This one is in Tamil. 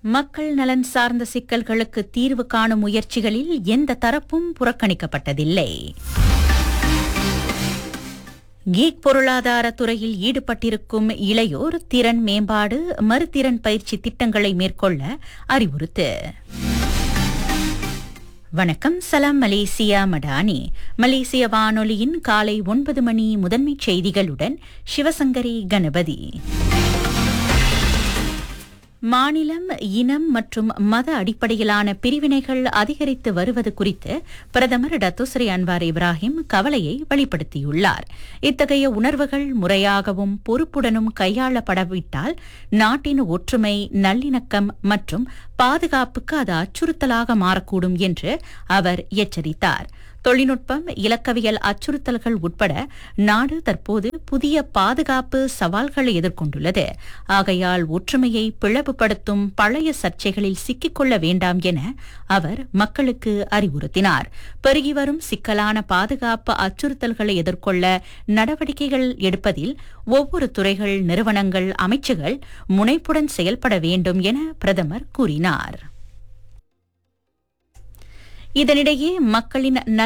மக்கள் நலன் சார்ந்த சிக்கல்களுக்கு தீர்வு காணும் முயற்சிகளில் எந்த தரப்பும் புறக்கணிக்கப்பட்டதில்லை கீக் பொருளாதார துறையில் ஈடுபட்டிருக்கும் இளையோர் திறன் மேம்பாடு மறுதிறன் பயிற்சி திட்டங்களை மேற்கொள்ள அறிவுறுத்து வணக்கம் சலாம் மலேசியா மடானி மலேசிய வானொலியின் காலை ஒன்பது மணி முதன்மைச் செய்திகளுடன் சிவசங்கரி கணபதி மாநிலம் இனம் மற்றும் மத அடிப்படையிலான பிரிவினைகள் அதிகரித்து வருவது குறித்து பிரதமர் டத்துஸ்ரீ அன்வார் இப்ராஹிம் கவலையை வெளிப்படுத்தியுள்ளார் இத்தகைய உணர்வுகள் முறையாகவும் பொறுப்புடனும் கையாளப்படவிட்டால் நாட்டின் ஒற்றுமை நல்லிணக்கம் மற்றும் பாதுகாப்புக்கு அது அச்சுறுத்தலாக மாறக்கூடும் என்று அவர் எச்சரித்தார் தொழில்நுட்பம் இலக்கவியல் அச்சுறுத்தல்கள் உட்பட நாடு தற்போது புதிய பாதுகாப்பு சவால்களை எதிர்கொண்டுள்ளது ஆகையால் ஒற்றுமையை பிளவுபடுத்தும் பழைய சர்ச்சைகளில் சிக்கிக்கொள்ள வேண்டாம் என அவர் மக்களுக்கு அறிவுறுத்தினார் பெருகி வரும் சிக்கலான பாதுகாப்பு அச்சுறுத்தல்களை எதிர்கொள்ள நடவடிக்கைகள் எடுப்பதில் ஒவ்வொரு துறைகள் நிறுவனங்கள் அமைச்சுகள் முனைப்புடன் செயல்பட வேண்டும் என பிரதமர் கூறினார் இதனிடையே மக்களின்